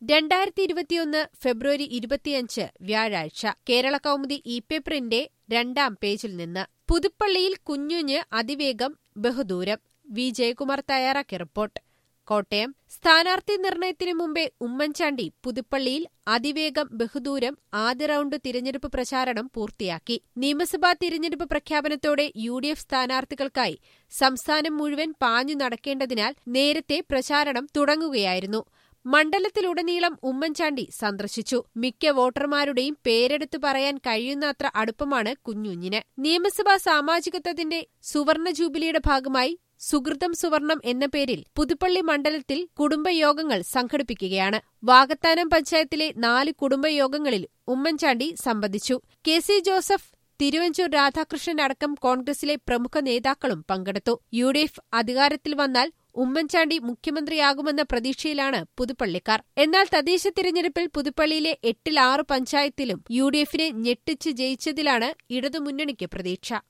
രണ്ടായിരത്തി ഇരുപത്തിയൊന്ന് ഫെബ്രുവരി ഇരുപത്തിയഞ്ച് വ്യാഴാഴ്ച കേരള കൗമുദി ഇ പേപ്പറിന്റെ രണ്ടാം പേജിൽ നിന്ന് പുതുപ്പള്ളിയിൽ കുഞ്ഞുഞ്ഞ് അതിവേഗം ബഹുദൂരം വി ജയകുമാർ തയ്യാറാക്കിയ റിപ്പോർട്ട് കോട്ടയം സ്ഥാനാർത്ഥി നിർണയത്തിനു മുമ്പേ ഉമ്മൻചാണ്ടി പുതുപ്പള്ളിയിൽ അതിവേഗം ബഹുദൂരം ആദ്യ റൌണ്ട് തിരഞ്ഞെടുപ്പ് പ്രചാരണം പൂർത്തിയാക്കി നിയമസഭാ തിരഞ്ഞെടുപ്പ് പ്രഖ്യാപനത്തോടെ യു ഡി എഫ് സ്ഥാനാർത്ഥികൾക്കായി സംസ്ഥാനം മുഴുവൻ പാഞ്ഞു നടക്കേണ്ടതിനാൽ നേരത്തെ പ്രചാരണം തുടങ്ങുകയായിരുന്നു മണ്ഡലത്തിലുടനീളം ഉമ്മൻചാണ്ടി സന്ദർശിച്ചു മിക്ക വോട്ടർമാരുടെയും പേരെടുത്തു പറയാൻ കഴിയുന്നത്ര അടുപ്പമാണ് കുഞ്ഞുഞ്ഞിന് നിയമസഭാ സാമാജികത്വത്തിന്റെ സുവർണ ജൂബിലിയുടെ ഭാഗമായി സുഹൃതം സുവർണം എന്ന പേരിൽ പുതുപ്പള്ളി മണ്ഡലത്തിൽ കുടുംബയോഗങ്ങൾ സംഘടിപ്പിക്കുകയാണ് വാകത്താനം പഞ്ചായത്തിലെ നാല് കുടുംബയോഗങ്ങളിൽ ഉമ്മൻചാണ്ടി സംബന്ധിച്ചു കെ സി ജോസഫ് തിരുവഞ്ചൂർ രാധാകൃഷ്ണൻ അടക്കം കോൺഗ്രസിലെ പ്രമുഖ നേതാക്കളും പങ്കെടുത്തു യു ഡി എഫ് അധികാരത്തിൽ വന്നാൽ ഉമ്മൻചാണ്ടി മുഖ്യമന്ത്രിയാകുമെന്ന പ്രതീക്ഷയിലാണ് പുതുപ്പള്ളിക്കാർ എന്നാൽ തദ്ദേശ തിരഞ്ഞെടുപ്പിൽ പുതുപ്പള്ളിയിലെ എട്ടിൽ ആറ് പഞ്ചായത്തിലും യു ഡി എഫിനെ ഞെട്ടിച്ച് ജയിച്ചതിലാണ് ഇടതുമുന്നണിക്ക് പ്രതീക്ഷ